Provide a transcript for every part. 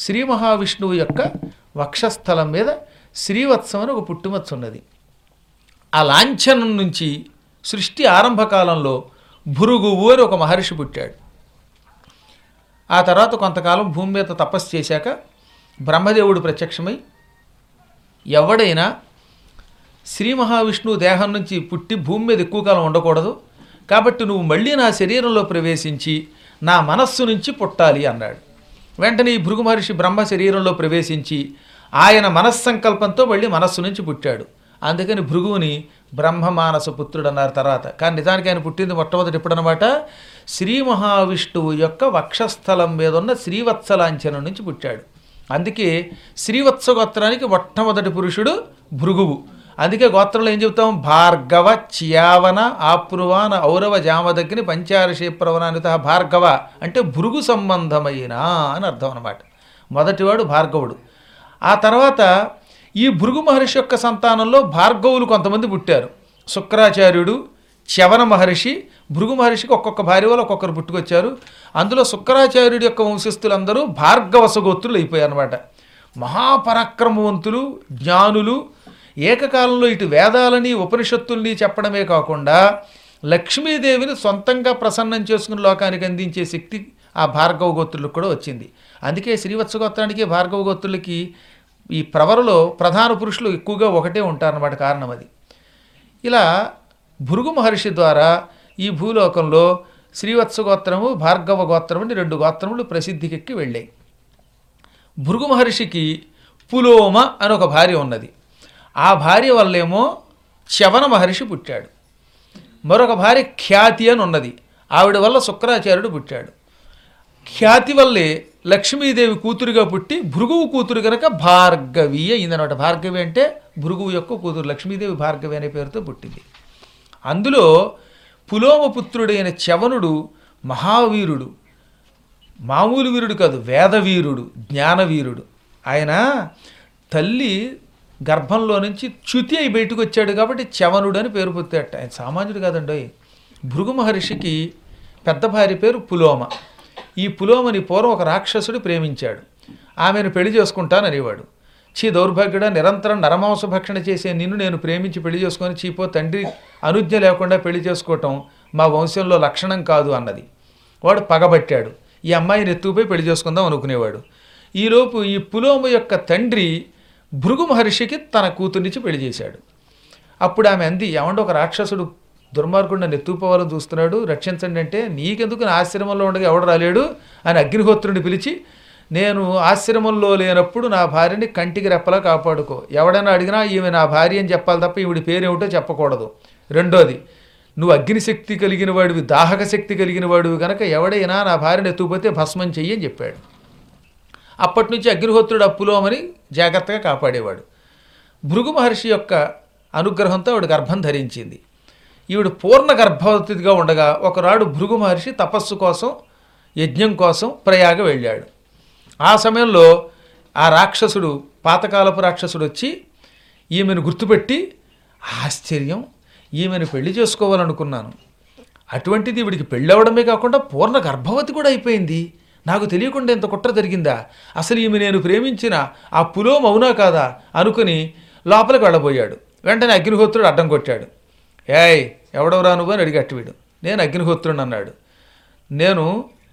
శ్రీ మహావిష్ణువు యొక్క వక్షస్థలం మీద శ్రీవత్సం అని ఒక పుట్టుమచ్చ ఉన్నది ఆ లాంఛనం నుంచి సృష్టి ఆరంభకాలంలో భృగువు అని ఒక మహర్షి పుట్టాడు ఆ తర్వాత కొంతకాలం భూమి మీద తపస్సు చేశాక బ్రహ్మదేవుడు ప్రత్యక్షమై ఎవడైనా శ్రీ మహావిష్ణువు దేహం నుంచి పుట్టి భూమి మీద ఎక్కువ కాలం ఉండకూడదు కాబట్టి నువ్వు మళ్ళీ నా శరీరంలో ప్రవేశించి నా మనస్సు నుంచి పుట్టాలి అన్నాడు వెంటనే ఈ భృగు మహర్షి బ్రహ్మ శరీరంలో ప్రవేశించి ఆయన మనస్సంకల్పంతో మళ్ళీ మనస్సు నుంచి పుట్టాడు అందుకని భృగువుని బ్రహ్మమానస పుత్రుడు అన్నారు తర్వాత కానీ నిజానికి ఆయన పుట్టింది మొట్టమొదటి ఎప్పుడనమాట శ్రీ మహావిష్ణువు యొక్క వక్షస్థలం మీద ఉన్న శ్రీవత్సలాంఛనం నుంచి పుట్టాడు అందుకే శ్రీవత్స గోత్రానికి మొట్టమొదటి పురుషుడు భృగువు అందుకే గోత్రంలో ఏం చెబుతాం భార్గవ చియావన ఆప్రువాన ఔరవ జామదగ్ని పంచారషి ప్రవణానిత భార్గవ అంటే భృగు సంబంధమైన అని అర్థం అనమాట మొదటివాడు భార్గవుడు ఆ తర్వాత ఈ భృగు మహర్షి యొక్క సంతానంలో భార్గవులు కొంతమంది పుట్టారు శుక్రాచార్యుడు చవన మహర్షి భృగు మహర్షికి ఒక్కొక్క భార్య వాళ్ళు ఒక్కొక్కరు పుట్టుకొచ్చారు అందులో శుక్రాచార్యుడి యొక్క వంశస్థులందరూ భార్గవసగోత్రులు అయిపోయారు అనమాట మహాపరాక్రమవంతులు జ్ఞానులు ఏకకాలంలో ఇటు వేదాలని ఉపనిషత్తుల్ని చెప్పడమే కాకుండా లక్ష్మీదేవిని సొంతంగా ప్రసన్నం చేసుకుని లోకానికి అందించే శక్తి ఆ భార్గవ గోత్రులకు కూడా వచ్చింది అందుకే శ్రీవత్స గోత్రానికి భార్గవ గోత్రులకి ఈ ప్రవరలో ప్రధాన పురుషులు ఎక్కువగా ఒకటే ఉంటారన్నమాట కారణం అది ఇలా భృగు మహర్షి ద్వారా ఈ భూలోకంలో శ్రీవత్స గోత్రము భార్గవ గోత్రము అని రెండు గోత్రములు ప్రసిద్ధికెక్కి వెళ్ళాయి భృగు మహర్షికి పులోమ అని ఒక భార్య ఉన్నది ఆ భార్య వల్లేమో చవన మహర్షి పుట్టాడు మరొక భార్య ఖ్యాతి అని ఉన్నది ఆవిడ వల్ల శుక్రాచార్యుడు పుట్టాడు ఖ్యాతి వల్లే లక్ష్మీదేవి కూతురుగా పుట్టి భృగువు కూతురు కనుక భార్గవి అయిందనమాట భార్గవి అంటే భృగువు యొక్క కూతురు లక్ష్మీదేవి భార్గవి అనే పేరుతో పుట్టింది అందులో పులోమపుత్రుడైన చవనుడు మహావీరుడు మామూలు వీరుడు కాదు వేదవీరుడు జ్ఞానవీరుడు ఆయన తల్లి గర్భంలో నుంచి చ్యుతి అయి బయటకు వచ్చాడు కాబట్టి చవనుడు అని పేరు పొత్తాట ఆయన సామాన్యుడు కాదండి భృగు మహర్షికి పెద్ద భార్య పేరు పులోమ ఈ పులోమని పూర్వం ఒక రాక్షసుడు ప్రేమించాడు ఆమెను పెళ్లి చేసుకుంటాననేవాడు చీ దౌర్భాగ్యుడ నిరంతరం నరమాంస భక్షణ చేసే నిన్ను నేను ప్రేమించి పెళ్లి చేసుకొని చీపో తండ్రి అనుజ్ఞ లేకుండా పెళ్లి చేసుకోవటం మా వంశంలో లక్షణం కాదు అన్నది వాడు పగబట్టాడు ఈ అమ్మాయిని ఎత్తుకుపోయి పెళ్లి చేసుకుందాం అనుకునేవాడు ఈలోపు ఈ పులోమ యొక్క తండ్రి భృగు మహర్షికి తన కూతుర్నిచ్చి పెళ్లి చేశాడు అప్పుడు ఆమె అంది ఏమంటే ఒక రాక్షసుడు దుర్మార్గుడు నన్ను ఎత్తుకుపోవాలని చూస్తున్నాడు రక్షించండి అంటే నీకెందుకు నా ఆశ్రమంలో ఉండగా ఎవడు రాలేడు అని అగ్నిహోత్రుని పిలిచి నేను ఆశ్రమంలో లేనప్పుడు నా భార్యని కంటికి రెప్పలా కాపాడుకో ఎవడైనా అడిగినా ఈమె నా భార్య అని చెప్పాలి తప్ప ఈవిడి పేరేమిటో చెప్పకూడదు రెండోది నువ్వు అగ్నిశక్తి కలిగిన వాడివి దాహక శక్తి కలిగిన వాడివి కనుక ఎవడైనా నా భార్యను ఎత్తుకుపోతే భస్మం చెయ్యి అని చెప్పాడు అప్పటి నుంచి అగ్నిహోత్రుడు అప్పులోమని జాగ్రత్తగా కాపాడేవాడు భృగు మహర్షి యొక్క అనుగ్రహంతో ఆవిడ గర్భం ధరించింది ఈవిడ పూర్ణ గర్భవతిగా ఉండగా ఒకనాడు భృగు మహర్షి తపస్సు కోసం యజ్ఞం కోసం ప్రయాగ వెళ్ళాడు ఆ సమయంలో ఆ రాక్షసుడు పాతకాలపు రాక్షసుడు వచ్చి ఈమెను గుర్తుపెట్టి ఆశ్చర్యం ఈమెను పెళ్లి చేసుకోవాలనుకున్నాను అటువంటిది ఈవిడికి పెళ్ళవడమే కాకుండా పూర్ణ గర్భవతి కూడా అయిపోయింది నాకు తెలియకుండా ఇంత కుట్ర జరిగిందా అసలు ఈమె నేను ప్రేమించిన ఆ పులోం అవునా కాదా అనుకుని లోపలికి వెళ్ళబోయాడు వెంటనే అగ్నిహోత్రుడు అడ్డం కొట్టాడు ఏయ్ ఎవడవరా నువ్వు అని అడిగట్టు వీడు నేను అగ్నిహోత్రుడు అన్నాడు నేను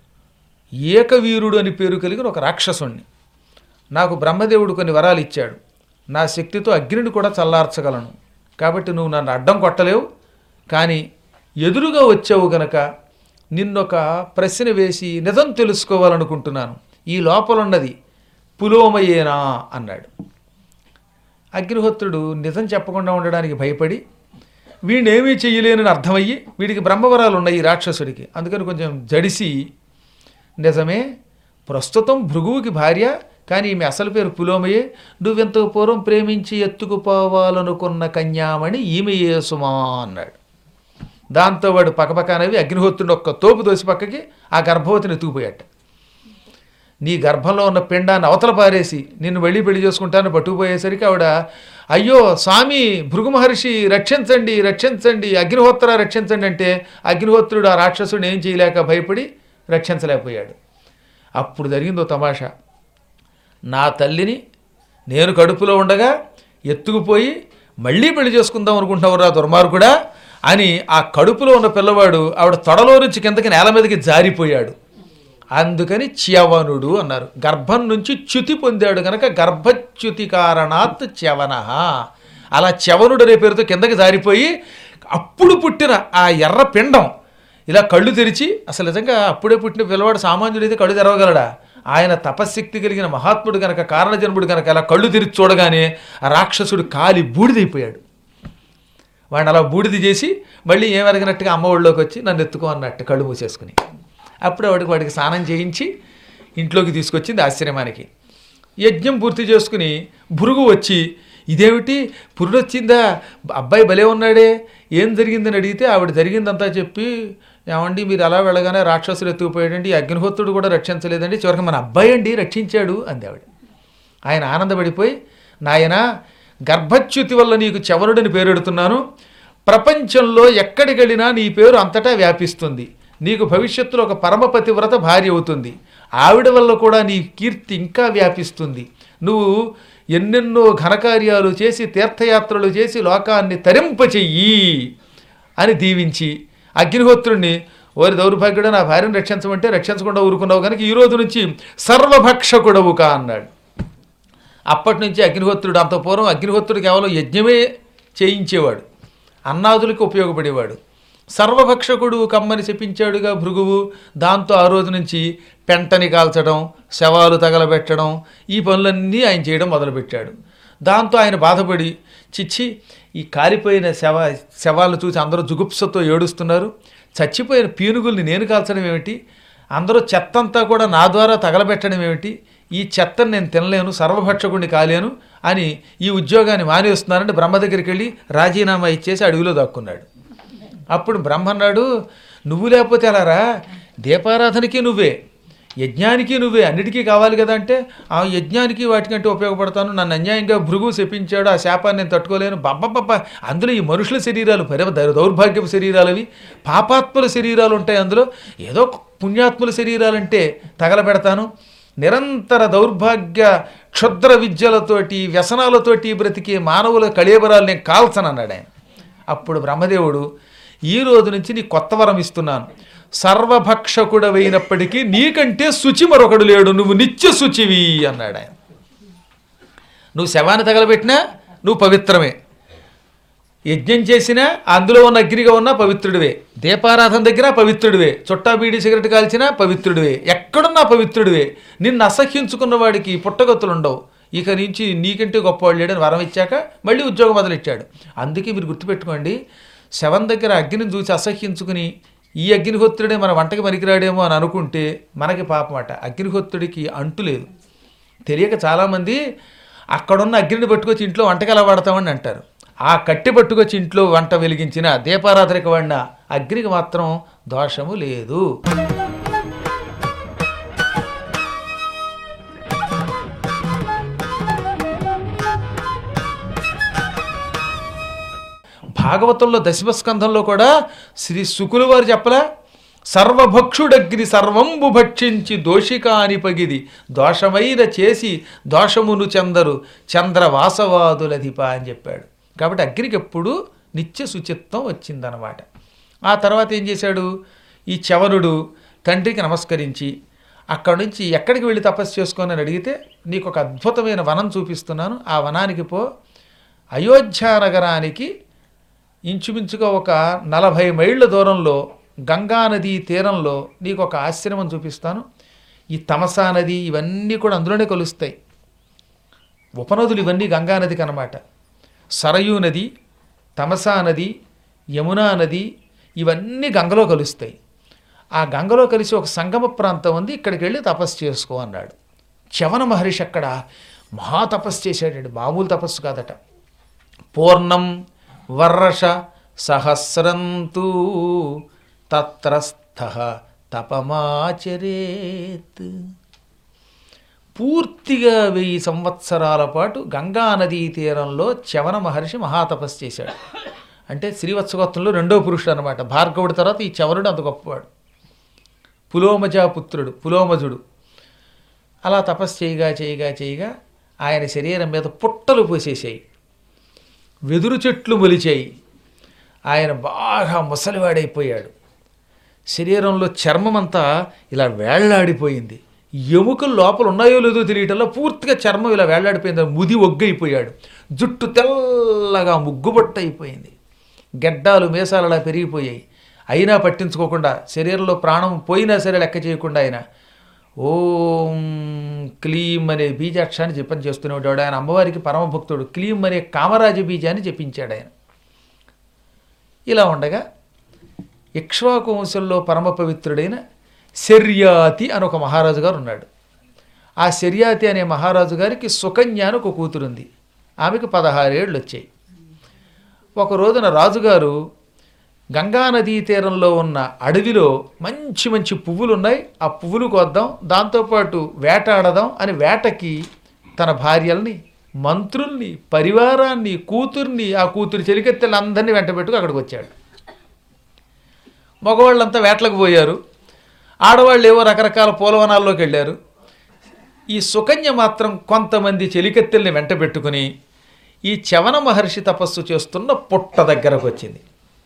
ఏకవీరుడు అని పేరు కలిగిన ఒక రాక్షసుణ్ణి నాకు బ్రహ్మదేవుడు కొన్ని వరాలు ఇచ్చాడు నా శక్తితో అగ్నిని కూడా చల్లార్చగలను కాబట్టి నువ్వు నన్ను అడ్డం కొట్టలేవు కానీ ఎదురుగా వచ్చావు గనక నిన్నొక ప్రశ్న వేసి నిజం తెలుసుకోవాలనుకుంటున్నాను ఈ లోపల ఉన్నది పులోమయేనా అన్నాడు అగ్నిహోత్రుడు నిజం చెప్పకుండా ఉండడానికి భయపడి వీడినేమీ చెయ్యలేనని అర్థమయ్యి వీడికి బ్రహ్మవరాలు ఉన్నాయి ఈ రాక్షసుడికి అందుకని కొంచెం జడిసి నిజమే ప్రస్తుతం భృగువుకి భార్య కానీ ఈమె అసలు పేరు పులోమయే నువ్వెంతో పూర్వం ప్రేమించి ఎత్తుకుపోవాలనుకున్న కన్యామణి ఈమె సుమా అన్నాడు దాంతో వాడు పక్కపక్కనవి అగ్నిహోత్రుడు ఒక్క తోపు దోసి పక్కకి ఆ గర్భవతిని ఎత్తుకుపోయాట నీ గర్భంలో ఉన్న పిండాన్ని అవతల పారేసి నిన్ను వెళ్ళి పెళ్లి చేసుకుంటాను పట్టుకుపోయేసరికి ఆవిడ అయ్యో స్వామి భృగు మహర్షి రక్షించండి రక్షించండి అగ్నిహోత్ర రక్షించండి అంటే అగ్నిహోత్రుడు ఆ రాక్షసుడు ఏం చేయలేక భయపడి రక్షించలేకపోయాడు అప్పుడు జరిగిందో తమాషా నా తల్లిని నేను కడుపులో ఉండగా ఎత్తుకుపోయి మళ్ళీ పెళ్లి చేసుకుందాం అనుకుంటున్నావురా దుర్మార్గుడా అని ఆ కడుపులో ఉన్న పిల్లవాడు ఆవిడ తొడలో నుంచి కిందకి నేల మీదకి జారిపోయాడు అందుకని చ్యవనుడు అన్నారు గర్భం నుంచి చ్యుతి పొందాడు కనుక గర్భచ్యుతి కారణాత్ చ్యవన అలా చ్యవనుడు అనే పేరుతో కిందకి జారిపోయి అప్పుడు పుట్టిన ఆ ఎర్ర పిండం ఇలా కళ్ళు తెరిచి అసలు నిజంగా అప్పుడే పుట్టిన పిల్లవాడు సామాన్యుడైతే కళ్ళు తెరవగలడా ఆయన తపశ్శక్తి కలిగిన మహాత్ముడు గనక కారణజన్ముడు గనక అలా కళ్ళు తెరిచి చూడగానే ఆ రాక్షసుడు కాలి బూడిదైపోయాడు వాడిని అలా బూడిది చేసి మళ్ళీ ఏం ఎరగనట్టుగా అమ్మ ఒళ్ళోకి వచ్చి నన్ను ఎత్తుకో అన్నట్టు కళ్ళు మూసేసుకుని అప్పుడు వాడికి వాడికి స్నానం చేయించి ఇంట్లోకి తీసుకొచ్చింది ఆశ్రమానికి యజ్ఞం పూర్తి చేసుకుని భృగు వచ్చి ఇదేమిటి పురుడు వచ్చిందా అబ్బాయి భలే ఉన్నాడే ఏం జరిగిందని అడిగితే ఆవిడ జరిగిందంతా చెప్పి ఏమండి మీరు అలా వెళ్ళగానే రాక్షసులు ఎత్తుకుపోయాడండి ఈ అగ్నిహోత్రుడు కూడా రక్షించలేదండి చివరికి మన అబ్బాయి అండి రక్షించాడు అంది ఆవిడ ఆయన ఆనందపడిపోయి నాయన గర్భచ్యుతి వల్ల నీకు చవరుడని పేరెడుతున్నాను ప్రపంచంలో ఎక్కడికి వెళ్ళినా నీ పేరు అంతటా వ్యాపిస్తుంది నీకు భవిష్యత్తులో ఒక పరమపతివ్రత భార్య అవుతుంది ఆవిడ వల్ల కూడా నీ కీర్తి ఇంకా వ్యాపిస్తుంది నువ్వు ఎన్నెన్నో ఘనకార్యాలు చేసి తీర్థయాత్రలు చేసి లోకాన్ని తరింపచెయ్యి అని దీవించి అగ్నిహోత్రుణ్ణి ఓరి దౌర్భాగ్యుడు నా భార్యను రక్షించమంటే రక్షించకుండా ఊరుకున్నావు కనుక ఈ రోజు నుంచి సర్వభక్షకుడవు కా అన్నాడు అప్పటి నుంచి అగ్నిహోత్రుడు అంత పూర్వం అగ్నిహోత్రుడు కేవలం యజ్ఞమే చేయించేవాడు అన్నాదులకు ఉపయోగపడేవాడు సర్వభక్షకుడు కమ్మని చెప్పించాడుగా భృగువు దాంతో ఆ రోజు నుంచి పెంటని కాల్చడం శవాలు తగలబెట్టడం ఈ పనులన్నీ ఆయన చేయడం మొదలుపెట్టాడు దాంతో ఆయన బాధపడి చిచ్చి ఈ కాలిపోయిన శవ శవాలను చూసి అందరూ జుగుప్సతో ఏడుస్తున్నారు చచ్చిపోయిన పీనుగుల్ని నేను కాల్చడం ఏమిటి అందరూ చెత్తంతా కూడా నా ద్వారా తగలబెట్టడం ఏమిటి ఈ చెత్తను నేను తినలేను సర్వభక్షకుడిని కాలేను అని ఈ ఉద్యోగాన్ని మానేస్తున్నానంటే బ్రహ్మ దగ్గరికి వెళ్ళి రాజీనామా ఇచ్చేసి అడవిలో దాక్కున్నాడు అప్పుడు బ్రహ్మ అన్నాడు నువ్వు లేకపోతే ఎలారా దీపారాధనకి నువ్వే యజ్ఞానికి నువ్వే అన్నిటికీ కావాలి కదా అంటే ఆ యజ్ఞానికి వాటికంటే ఉపయోగపడతాను నన్ను అన్యాయంగా భృగు శపించాడు ఆ శాపాన్ని నేను తట్టుకోలేను బబ్బబ్బబ్బ అందులో ఈ మనుషుల శరీరాలు పరమ దౌ- దౌర్భాగ్యపు శరీరాలు అవి పాపాత్ముల శరీరాలు ఉంటాయి అందులో ఏదో పుణ్యాత్ముల శరీరాలంటే తగలబెడతాను నిరంతర దౌర్భాగ్య క్షుద్ర విద్యలతోటి వ్యసనాలతోటి బ్రతికే మానవుల కళేబరాలు నేను కాల్చనన్నాడు ఆయన అప్పుడు బ్రహ్మదేవుడు ఈ రోజు నుంచి నీ కొత్త వరం ఇస్తున్నాను సర్వభక్షకుడవైనప్పటికీ నీకంటే శుచి మరొకడు లేడు నువ్వు నిత్య శుచివి అన్నాడు ఆయన నువ్వు శవాన్ని తగలబెట్టినా నువ్వు పవిత్రమే యజ్ఞం చేసినా అందులో ఉన్న అగ్నిగా ఉన్న పవిత్రుడివే దీపారాధన దగ్గర పవిత్రుడివే చుట్టా బీడి సిగరెట్ కాల్చినా పవిత్రుడివే ఎక్కడున్నా పవిత్రుడివే నిన్ను అసహ్యించుకున్న వాడికి పుట్టగొత్తులు ఉండవు ఇక నుంచి నీకంటే గొప్పవాడు లేడని వరం ఇచ్చాక మళ్ళీ ఉద్యోగం మొదలెట్టాడు అందుకే మీరు గుర్తుపెట్టుకోండి శవం దగ్గర అగ్నిని చూసి అసహ్యించుకుని ఈ అగ్నిహోత్రుడే మన వంటకి పనికిరాడేమో అని అనుకుంటే మనకి పాపమాట అగ్నిహోత్రుడికి అంటు లేదు తెలియక చాలామంది అక్కడున్న అగ్నిని పట్టుకొచ్చి ఇంట్లో వంటకి ఎలా వాడతామని అంటారు ఆ కట్టి పట్టుకొచ్చి ఇంట్లో వంట వెలిగించిన దీపారాధనకి వాడిన అగ్నికి మాత్రం దోషము లేదు భాగవతంలో దశమస్కంధంలో కూడా శ్రీ శుకుల వారు చెప్పలా సర్వభక్షుడగ్ని సర్వంబు భక్షించి దోషికాని పగిది దోషమైన చేసి దోషమును చెందరు చంద్రవాసవాదులధిప అని చెప్పాడు కాబట్టి అగ్నికి ఎప్పుడు నిత్య శుచిత్వం వచ్చిందనమాట ఆ తర్వాత ఏం చేశాడు ఈ చవనుడు తండ్రికి నమస్కరించి అక్కడి నుంచి ఎక్కడికి వెళ్ళి తపస్సు చేసుకొని అని అడిగితే నీకు ఒక అద్భుతమైన వనం చూపిస్తున్నాను ఆ వనానికి పో అయోధ్య నగరానికి ఇంచుమించుగా ఒక నలభై మైళ్ళ దూరంలో గంగా నదీ తీరంలో నీకు ఒక ఆశ్రమం చూపిస్తాను ఈ తమసా నది ఇవన్నీ కూడా అందులోనే కలుస్తాయి ఉపనదులు ఇవన్నీ గంగా నదికి అనమాట సరయూ నది తమసా నది యమునా నది ఇవన్నీ గంగలో కలుస్తాయి ఆ గంగలో కలిసి ఒక సంగమ ప్రాంతం ఉంది ఇక్కడికి వెళ్ళి తపస్సు చేసుకో అన్నాడు చవన మహర్షి అక్కడ మహా తపస్సు చేశాడండి మామూలు తపస్సు కాదట పూర్ణం వర్ష సహస్రంతు తత్రస్థ తపమాచరేత్ పూర్తిగా వెయ్యి సంవత్సరాల పాటు గంగా నదీ తీరంలో చవన మహర్షి మహాతపస్సు చేశాడు అంటే శ్రీవత్సగోత్రంలో రెండో పురుషుడు అనమాట భార్గవుడి తర్వాత ఈ చవనుడు అంత గొప్పవాడు పులోమజా పుత్రుడు పులోమజుడు అలా తపస్సు చేయగా చేయగా చేయగా ఆయన శరీరం మీద పుట్టలు పోసేసాయి వెదురు చెట్లు మొలిచాయి ఆయన బాగా ముసలివాడైపోయాడు శరీరంలో చర్మం అంతా ఇలా వేళ్లాడిపోయింది ఎముకలు లోపల ఉన్నాయో లేదో తెలియటంలో పూర్తిగా చర్మం ఇలా వేళ్లాడిపోయింది ముది ఒగ్గైపోయాడు జుట్టు తెల్లగా ముగ్గుబొట్ట అయిపోయింది గెడ్డాలు మేసాలు అలా పెరిగిపోయాయి అయినా పట్టించుకోకుండా శరీరంలో ప్రాణం పోయినా సరే లెక్క చేయకుండా ఆయన ఓం క్లీం అనే బీజాక్షాన్ని జపం చేస్తూనే ఉంటాడు ఆయన అమ్మవారికి పరమభక్తుడు క్లీం అనే కామరాజ బీజాన్ని జపించాడు ఆయన ఇలా ఉండగా ఇక్ష్వాకు వంశంలో పరమ పవిత్రుడైన శర్యాతి అని ఒక మహారాజు గారు ఉన్నాడు ఆ శర్యాతి అనే మహారాజు గారికి సుకన్య అని ఒక కూతురుంది ఆమెకు పదహారేళ్ళు వచ్చాయి ఒక రోజున రాజుగారు గంగానదీ తీరంలో ఉన్న అడవిలో మంచి మంచి పువ్వులు ఉన్నాయి ఆ పువ్వులు కొద్దాం దాంతోపాటు వేటాడదాం అని వేటకి తన భార్యల్ని మంత్రుల్ని పరివారాన్ని కూతుర్ని ఆ కూతురు చెలికెత్తెలందరినీ వెంటబెట్టుకు అక్కడికి వచ్చాడు మగవాళ్ళంతా వేటలకు పోయారు ఆడవాళ్ళు ఏవో రకరకాల పూలవనాల్లోకి వెళ్ళారు ఈ సుకన్య మాత్రం కొంతమంది చెలికెత్తెల్ని వెంట పెట్టుకుని ఈ చవన మహర్షి తపస్సు చేస్తున్న పుట్ట దగ్గరకు వచ్చింది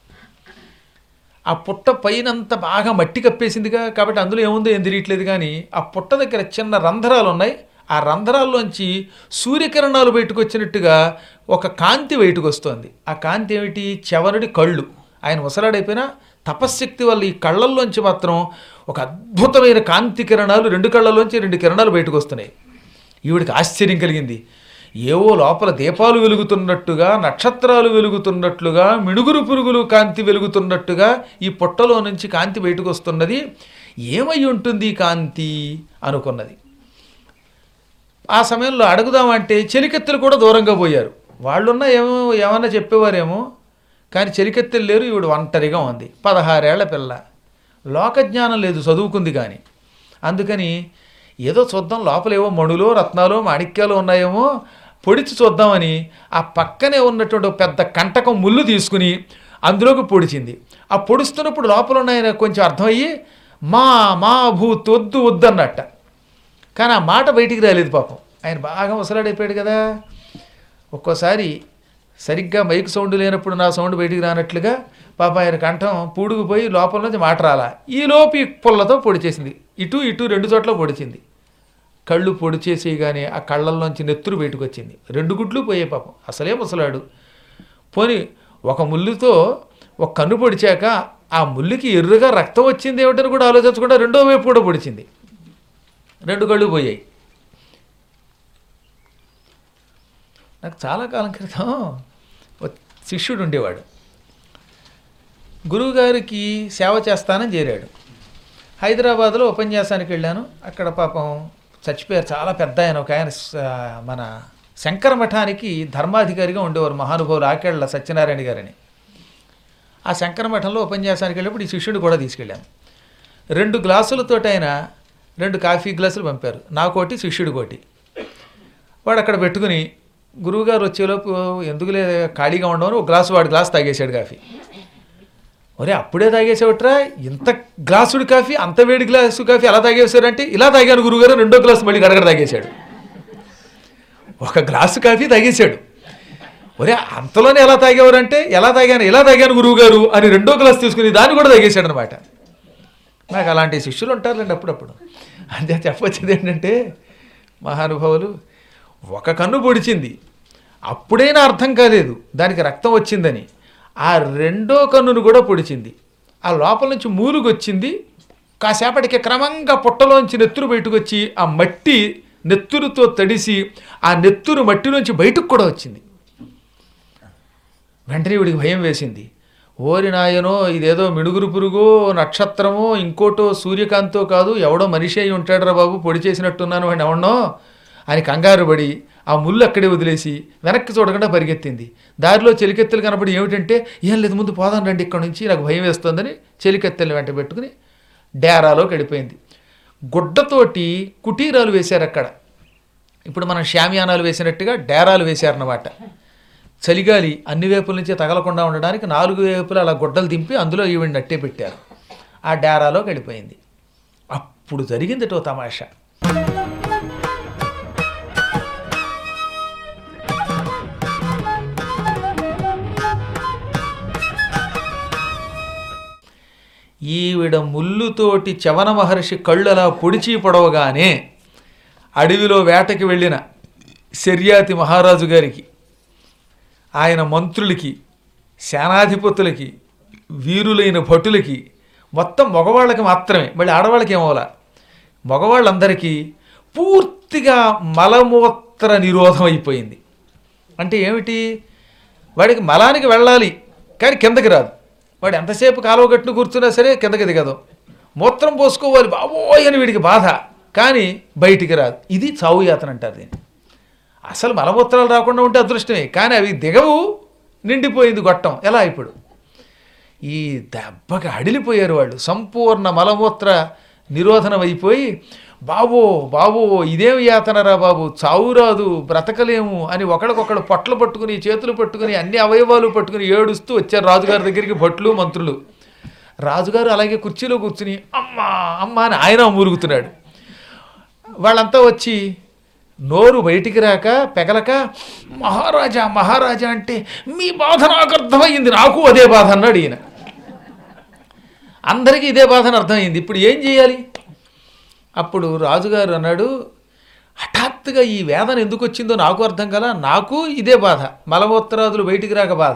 ఆ పుట్ట పైనంత బాగా మట్టి కప్పేసిందిగా కాబట్టి అందులో ఏముందో ఏం తెలియట్లేదు కానీ ఆ పుట్ట దగ్గర చిన్న రంధ్రాలు ఉన్నాయి ఆ రంధ్రాల్లోంచి సూర్యకిరణాలు బయటకు వచ్చినట్టుగా ఒక కాంతి బయటకు వస్తోంది ఆ కాంతి ఏమిటి చవనుడి కళ్ళు ఆయన ముసలాడైపోయినా తపశ్శక్తి వల్ల ఈ కళ్ళల్లోంచి మాత్రం ఒక అద్భుతమైన కాంతి కిరణాలు రెండు కళ్ళల్లోంచి రెండు కిరణాలు బయటకు వస్తున్నాయి ఈవిడికి ఆశ్చర్యం కలిగింది ఏవో లోపల దీపాలు వెలుగుతున్నట్టుగా నక్షత్రాలు వెలుగుతున్నట్లుగా మిణుగురు పురుగులు కాంతి వెలుగుతున్నట్టుగా ఈ పొట్టలో నుంచి కాంతి బయటకు వస్తున్నది ఏమై ఉంటుంది ఈ కాంతి అనుకున్నది ఆ సమయంలో అడుగుదామంటే చెలికెత్తెలు కూడా దూరంగా పోయారు వాళ్ళున్నా ఏమో ఏమన్నా చెప్పేవారేమో కానీ చెలికెత్తెలు లేరు ఈవిడ ఒంటరిగా ఉంది పదహారేళ్ల పిల్ల లోకజ్ఞానం లేదు చదువుకుంది కానీ అందుకని ఏదో చూద్దాం లోపల ఏవో మణులో రత్నాలు మాణిక్యాలు ఉన్నాయేమో పొడిచి చూద్దామని ఆ పక్కనే ఉన్నటువంటి ఒక పెద్ద కంటకం ముళ్ళు తీసుకుని అందులోకి పొడిచింది ఆ పొడుస్తున్నప్పుడు లోపల ఉన్నాయని కొంచెం అర్థమయ్యి మా మా భూత్ వద్దు వద్దు అన్నట్ట కానీ ఆ మాట బయటికి రాలేదు పాపం ఆయన బాగా ముసలాడైపోయాడు కదా ఒక్కోసారి సరిగ్గా మైక్ సౌండ్ లేనప్పుడు నా సౌండ్ బయటికి రానట్లుగా పాప ఆయన కంఠం పూడుకుపోయి లోపల నుంచి మాట రాలా ఈలోపు ఈ పుల్లతో పొడిచేసింది ఇటు ఇటు రెండు చోట్ల పొడిచింది కళ్ళు పొడి చేసేయగానే ఆ కళ్ళల్లోంచి నెత్తురు బయటకు వచ్చింది రెండు గుడ్లు పోయే పాపం అసలే ముసలాడు పోని ఒక ముళ్ళుతో ఒక కన్ను పొడిచాక ఆ ముళ్ళుకి ఎర్రగా రక్తం వచ్చింది ఏమిటని కూడా ఆలోచించకుండా రెండో వైపు కూడా పొడిచింది రెండు కళ్ళు పోయాయి నాకు చాలా కాలం క్రితం ఒక శిష్యుడు ఉండేవాడు గురువుగారికి సేవ చేస్తానని చేరాడు హైదరాబాద్లో ఉపన్యాసానికి వెళ్ళాను అక్కడ పాపం చచ్చిపోయారు చాలా పెద్ద ఆయన ఒక ఆయన స- మన శంకర మఠానికి ధర్మాధికారిగా ఉండేవారు మహానుభావులు ఆకేళ్ల సత్యనారాయణ గారని ఆ శంకర మఠంలో ఉపన్యాసానికి వెళ్ళినప్పుడు ఈ శిష్యుడు కూడా తీసుకెళ్ళాను రెండు గ్లాసులతోటి ఆయన రెండు కాఫీ గ్లాసులు పంపారు నాకోటి శిష్యుడు కోటి వాడు అక్కడ పెట్టుకుని గురువుగారు వచ్చేలోపు ఎందుకులే ఖాళీగా ఉండవని ఒక గ్లాసు వాడు గ్లాస్ తాగేశాడు కాఫీ ఒరే అప్పుడే తాగేసేవట్రా ఇంత గ్లాసుడు కాఫీ అంత వేడి గ్లాసు కాఫీ ఎలా తాగేశారంటే ఇలా తాగాను గురువుగారు రెండో గ్లాసు మళ్ళీ గడగడ తాగేశాడు ఒక గ్లాసు కాఫీ తాగేశాడు ఒరే అంతలోనే ఎలా తాగేవారంటే ఎలా తాగాను ఎలా తాగాను గురువుగారు అని రెండో గ్లాస్ తీసుకుని దాన్ని కూడా తాగేశాడు అనమాట నాకు అలాంటి శిష్యులు ఉంటారులేండి అప్పుడప్పుడు అంతే చెప్పొచ్చేది ఏంటంటే మహానుభావులు ఒక కన్ను పొడిచింది అప్పుడైనా అర్థం కాలేదు దానికి రక్తం వచ్చిందని ఆ రెండో కన్నును కూడా పొడిచింది ఆ లోపల నుంచి మూలుగు వచ్చింది కాసేపటికి క్రమంగా పుట్టలోంచి నెత్తురు బయటకు వచ్చి ఆ మట్టి నెత్తురుతో తడిసి ఆ నెత్తురు మట్టిలోంచి బయటకు కూడా వచ్చింది వెంటనే వీడికి భయం వేసింది ఓరి నాయనో ఇదేదో మిడుగురు పురుగో నక్షత్రమో ఇంకోటో సూర్యకాంతో కాదు ఎవడో మనిషి అయి ఉంటాడురా బాబు పొడి చేసినట్టున్నాను వాడిని ఎవడనో అని కంగారు పడి ఆ ముళ్ళు అక్కడే వదిలేసి వెనక్కి చూడకుండా పరిగెత్తింది దారిలో చెలికెత్తెలు కనపడి ఏమిటంటే ఏం లేదు ముందు పోదాం రండి ఇక్కడ నుంచి నాకు భయం వేస్తుందని చెలికెత్తెలు వెంట పెట్టుకుని డేరాలోకి వెళ్ళిపోయింది గుడ్డతోటి కుటీరాలు వేశారు అక్కడ ఇప్పుడు మనం షామియానాలు వేసినట్టుగా డేరాలు వేశారన్నమాట చలిగాలి అన్ని వైపుల నుంచి తగలకుండా ఉండడానికి నాలుగు వైపులు అలా గుడ్డలు దింపి అందులో ఈవిడ నట్టే పెట్టారు ఆ డేరాలోకి వెళ్ళిపోయింది అప్పుడు జరిగింది ఓ తమాషా ఈవిడ ముల్లుతోటి చవన మహర్షి కళ్ళు అలా పొడిచి పొడవగానే అడవిలో వేటకి వెళ్ళిన శర్యాతి మహారాజు గారికి ఆయన మంత్రులకి సేనాధిపతులకి వీరులైన భటులకి మొత్తం మగవాళ్ళకి మాత్రమే మళ్ళీ ఆడవాళ్ళకి ఏమవలా మగవాళ్ళందరికీ పూర్తిగా మలమూత్ర నిరోధం అయిపోయింది అంటే ఏమిటి వాడికి మలానికి వెళ్ళాలి కానీ కిందకి రాదు వాడు ఎంతసేపు కాలువ గట్టును కూర్చున్నా సరే కిందకి దిగదు మూత్రం పోసుకోవాలి బాబోయ్ అని వీడికి బాధ కానీ బయటికి రాదు ఇది చావు యాతన అంటారు దీన్ని అసలు మలమూత్రాలు రాకుండా ఉంటే అదృష్టమే కానీ అవి దిగవు నిండిపోయింది గొట్టం ఎలా ఇప్పుడు ఈ దెబ్బకి అడిలిపోయారు వాళ్ళు సంపూర్ణ మలమూత్ర నిరోధనం అయిపోయి బాబో బాబో ఇదేం యాతనరా బాబు చావు రాదు బ్రతకలేము అని ఒకడికొకడు పొట్లు పట్టుకుని చేతులు పట్టుకుని అన్ని అవయవాలు పట్టుకుని ఏడుస్తూ వచ్చారు రాజుగారి దగ్గరికి భట్లు మంత్రులు రాజుగారు అలాగే కుర్చీలో కూర్చుని అమ్మా అమ్మా అని ఆయన మూలుగుతున్నాడు వాళ్ళంతా వచ్చి నోరు బయటికి రాక పెగలక మహారాజా మహారాజా అంటే మీ బాధ నాకు అర్థమైంది నాకు అదే బాధ అన్నాడు ఈయన అందరికీ ఇదే బాధని అర్థమైంది ఇప్పుడు ఏం చేయాలి అప్పుడు రాజుగారు అన్నాడు హఠాత్తుగా ఈ వేదన ఎందుకు వచ్చిందో నాకు అర్థం కదా నాకు ఇదే బాధ మలమూత్రాదులు బయటికి రాక బాధ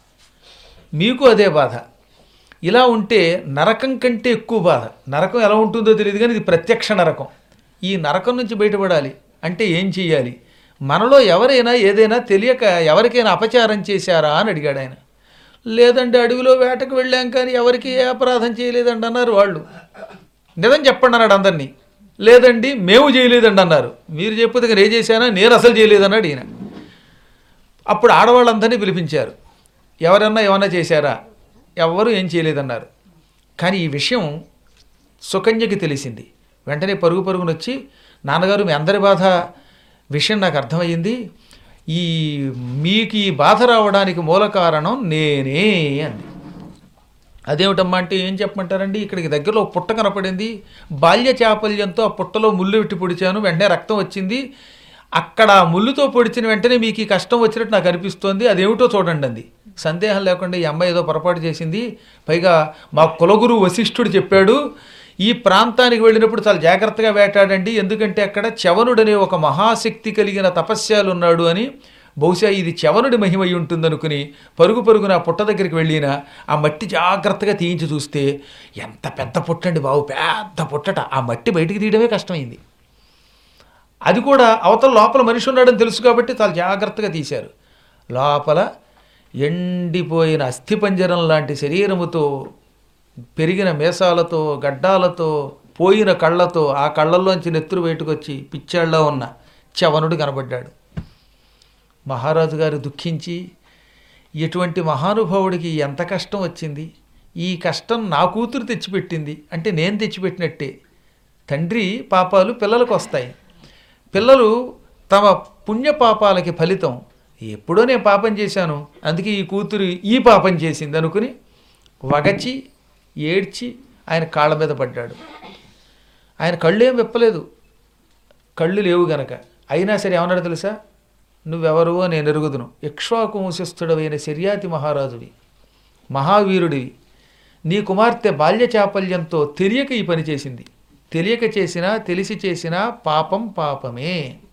మీకు అదే బాధ ఇలా ఉంటే నరకం కంటే ఎక్కువ బాధ నరకం ఎలా ఉంటుందో తెలియదు కానీ ఇది ప్రత్యక్ష నరకం ఈ నరకం నుంచి బయటపడాలి అంటే ఏం చెయ్యాలి మనలో ఎవరైనా ఏదైనా తెలియక ఎవరికైనా అపచారం చేశారా అని అడిగాడు ఆయన లేదండి అడవిలో వేటకు వెళ్ళాం కానీ ఎవరికి ఏ అపరాధం చేయలేదండి అన్నారు వాళ్ళు నిజం చెప్పండి అన్నాడు అందరినీ లేదండి మేము చేయలేదండి అన్నారు మీరు చెప్పితే నేను ఏం చేశానా నేను అసలు చేయలేదన్నాడు ఈయన అప్పుడు ఆడవాళ్ళందరినీ పిలిపించారు ఎవరన్నా ఏమన్నా చేశారా ఎవ్వరూ ఏం చేయలేదన్నారు కానీ ఈ విషయం సుకన్యకి తెలిసింది వెంటనే పరుగు పరుగున వచ్చి నాన్నగారు మీ అందరి బాధ విషయం నాకు అర్థమయ్యింది ఈ మీకు ఈ బాధ రావడానికి మూల కారణం నేనే అంది అదేమిటమ్మా అంటే ఏం చెప్పమంటారండి ఇక్కడికి దగ్గరలో ఒక పుట్ట కనపడింది బాల్య చాపల్యంతో ఆ పుట్టలో ముళ్ళు పెట్టి పొడిచాను వెంటనే రక్తం వచ్చింది అక్కడ ఆ ముళ్ళుతో పొడిచిన వెంటనే మీకు ఈ కష్టం వచ్చినట్టు నాకు అనిపిస్తోంది అదేమిటో చూడండి అంది సందేహం లేకుండా ఈ అమ్మాయి ఏదో పొరపాటు చేసింది పైగా మా కులగురు వశిష్ఠుడు చెప్పాడు ఈ ప్రాంతానికి వెళ్ళినప్పుడు చాలా జాగ్రత్తగా వేటాడండి ఎందుకంటే అక్కడ చవనుడనే ఒక మహాశక్తి కలిగిన తపస్యాలు ఉన్నాడు అని బహుశా ఇది చవనుడి మహిమై ఉంటుందనుకుని పరుగు పరుగున ఆ పుట్ట దగ్గరికి వెళ్ళిన ఆ మట్టి జాగ్రత్తగా తీయించి చూస్తే ఎంత పెద్ద పుట్టండి బాబు పెద్ద పుట్టట ఆ మట్టి బయటికి తీయడమే కష్టమైంది అది కూడా అవతల లోపల మనిషి ఉన్నాడని తెలుసు కాబట్టి చాలా జాగ్రత్తగా తీశారు లోపల ఎండిపోయిన అస్థిపంజరం లాంటి శరీరముతో పెరిగిన మేసాలతో గడ్డాలతో పోయిన కళ్ళతో ఆ కళ్ళల్లోంచి నెత్తురు బయటకొచ్చి పిచ్చాళ్ళలో ఉన్న చవనుడు కనబడ్డాడు మహారాజు గారు దుఃఖించి ఎటువంటి మహానుభావుడికి ఎంత కష్టం వచ్చింది ఈ కష్టం నా కూతురు తెచ్చిపెట్టింది అంటే నేను తెచ్చిపెట్టినట్టే తండ్రి పాపాలు పిల్లలకు వస్తాయి పిల్లలు తమ పుణ్య పాపాలకి ఫలితం ఎప్పుడో నేను పాపం చేశాను అందుకే ఈ కూతురు ఈ పాపం చేసింది అనుకుని వగచి ఏడ్చి ఆయన కాళ్ళ మీద పడ్డాడు ఆయన కళ్ళు ఏం విప్పలేదు కళ్ళు లేవు గనక అయినా సరే ఏమన్నాడు తెలుసా నువ్వెవరువో నేను ఎరుగుదును ఇక్ష్వాకు వంశస్థుడవైన శర్యాతి మహారాజువి మహావీరుడివి నీ కుమార్తె బాల్య చాపల్యంతో తెలియక ఈ పని చేసింది తెలియక చేసినా తెలిసి చేసినా పాపం పాపమే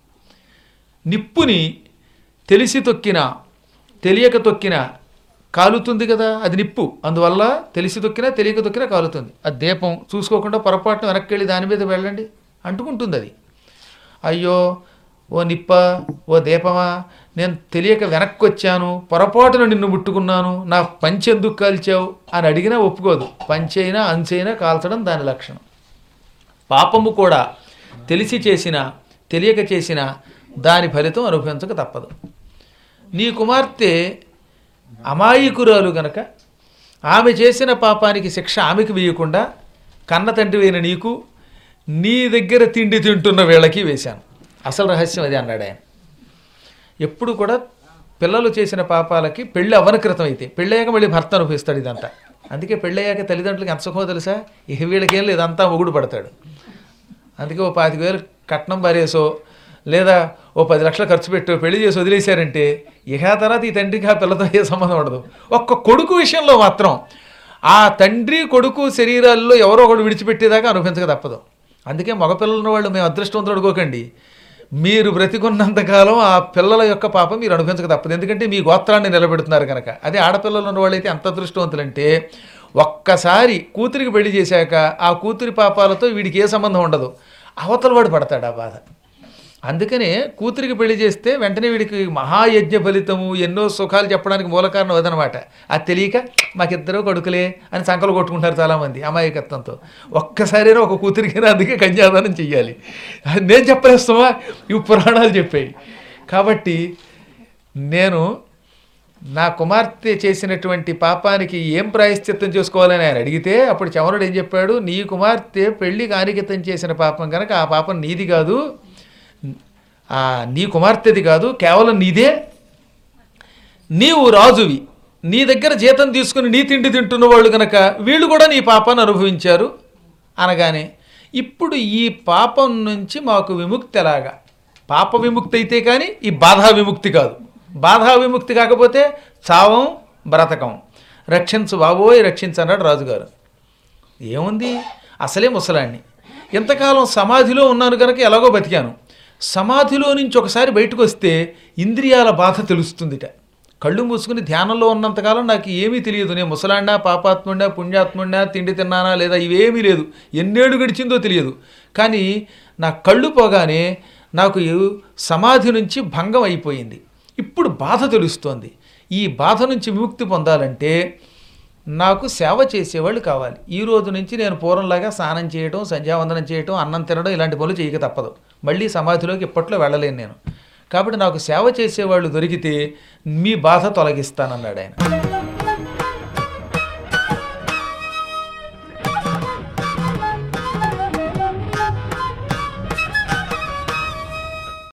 నిప్పుని తెలిసి తొక్కినా తెలియక తొక్కినా కాలుతుంది కదా అది నిప్పు అందువల్ల తెలిసి తొక్కినా తెలియక తొక్కినా కాలుతుంది అది దీపం చూసుకోకుండా పొరపాటున వెనక్కి వెళ్ళి దాని మీద వెళ్ళండి అంటుకుంటుంది అది అయ్యో ఓ నిప్ప ఓ దీపమా నేను తెలియక వెనక్కి వచ్చాను పొరపాటున నిన్ను ముట్టుకున్నాను నా పంచె ఎందుకు కాల్చావు అని అడిగినా ఒప్పుకోదు పంచైనా అంచైనా కాల్చడం దాని లక్షణం పాపము కూడా తెలిసి చేసిన తెలియక చేసిన దాని ఫలితం అనుభవించక తప్పదు నీ కుమార్తె అమాయకురాలు గనక ఆమె చేసిన పాపానికి శిక్ష ఆమెకు వేయకుండా కన్న తండ్రివైన నీకు నీ దగ్గర తిండి తింటున్న వీళ్ళకి వేశాను అసలు రహస్యం అది అన్నాడు ఆయన ఎప్పుడు కూడా పిల్లలు చేసిన పాపాలకి పెళ్ళి అవ్వని క్రితం అయితే పెళ్ళయ్యాక మళ్ళీ భర్త అనుభవిస్తాడు ఇదంతా అందుకే పెళ్ళయ్యాక తల్లిదండ్రులకి ఎంత సుఖమో తెలుసా ఇక వీళ్ళకేం లేదు అంతా మొగుడు పడతాడు అందుకే ఓ పాతిక వేలు కట్నం పారేసో లేదా ఓ పది లక్షలు ఖర్చు పెట్టు పెళ్లి చేసి వదిలేశారంటే ఇక ఆ తర్వాత ఈ తండ్రికి ఆ పిల్లతో ఏ సంబంధం ఉండదు ఒక్క కొడుకు విషయంలో మాత్రం ఆ తండ్రి కొడుకు శరీరాల్లో ఎవరో ఒకడు విడిచిపెట్టేదాకా అనుభవించక తప్పదు అందుకే మగపిల్లలు ఉన్న వాళ్ళు మేము అదృష్టవంతులు అనుకోకండి మీరు బ్రతికున్నంతకాలం ఆ పిల్లల యొక్క పాపం మీరు అనుభవించక తప్పదు ఎందుకంటే మీ గోత్రాన్ని నిలబెడుతున్నారు కనుక అదే ఆడపిల్లలు ఉన్న వాళ్ళైతే ఎంత అదృష్టవంతులంటే ఒక్కసారి కూతురికి పెళ్లి చేశాక ఆ కూతురి పాపాలతో వీడికి ఏ సంబంధం ఉండదు అవతల వాడు పడతాడు ఆ బాధ అందుకనే కూతురికి పెళ్లి చేస్తే వెంటనే వీడికి మహాయజ్ఞ ఫలితము ఎన్నో సుఖాలు చెప్పడానికి మూల కారణం అదనమాట అది తెలియక మాకిద్దరు కొడుకులే అని సంకలు కొట్టుకుంటారు చాలామంది అమాయకత్వంతో ఒక్కసారైనా ఒక కూతురికైనా అందుకే కన్యాదానం చెయ్యాలి అది నేను చెప్పలేస్తామా ఇవి పురాణాలు చెప్పాయి కాబట్టి నేను నా కుమార్తె చేసినటువంటి పాపానికి ఏం ప్రాయశ్చిత్తం చేసుకోవాలని ఆయన అడిగితే అప్పుడు చవనుడు ఏం చెప్పాడు నీ కుమార్తె పెళ్లి కానికితం చేసిన పాపం కనుక ఆ పాపం నీది కాదు ఆ, నీ కుమార్తెది కాదు కేవలం నీదే నీవు రాజువి నీ దగ్గర జీతం తీసుకుని నీ తిండి తింటున్న వాళ్ళు కనుక వీళ్ళు కూడా నీ పాపాన్ని అనుభవించారు అనగానే ఇప్పుడు ఈ పాపం నుంచి మాకు విముక్తి ఎలాగా పాప విముక్తి అయితే కానీ ఈ బాధా విముక్తి కాదు బాధా విముక్తి కాకపోతే చావం బ్రతకం రక్షించు బాబోయ్ రక్షించు అన్నాడు రాజుగారు ఏముంది అసలే ముసలాన్ని ఎంతకాలం సమాధిలో ఉన్నాను కనుక ఎలాగో బతికాను సమాధిలో నుంచి ఒకసారి బయటకు వస్తే ఇంద్రియాల బాధ తెలుస్తుందిట కళ్ళు మూసుకుని ధ్యానంలో ఉన్నంతకాలం నాకు ఏమీ తెలియదు నేను ముసలాండా పాపాత్ముండా పుణ్యాత్ముండా తిండి తిన్నానా లేదా ఇవేమీ లేదు ఎన్నేళ్ళు గడిచిందో తెలియదు కానీ నా కళ్ళు పోగానే నాకు సమాధి నుంచి భంగం అయిపోయింది ఇప్పుడు బాధ తెలుస్తోంది ఈ బాధ నుంచి విముక్తి పొందాలంటే నాకు సేవ చేసేవాళ్ళు కావాలి ఈ రోజు నుంచి నేను పూర్వంలాగా స్నానం చేయడం సంధ్యావందనం చేయడం అన్నం తినడం ఇలాంటి పనులు చేయక తప్పదు మళ్ళీ సమాధిలోకి ఇప్పట్లో వెళ్ళలేను నేను కాబట్టి నాకు సేవ చేసేవాళ్ళు దొరికితే మీ బాధ తొలగిస్తానన్నాడు ఆయన